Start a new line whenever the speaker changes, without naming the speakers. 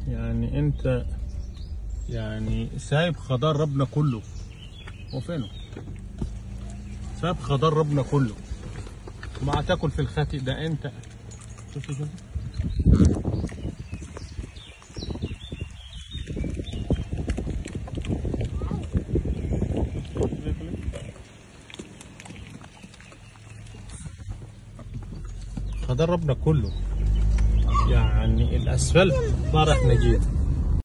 يعني انت يعني سايب خضار ربنا كله هو فينه سايب خضار ربنا كله ما تاكل في الخاتق ده انت شوف شوف شوف. خضار ربنا كله يعني الاسفلت طارح نجيب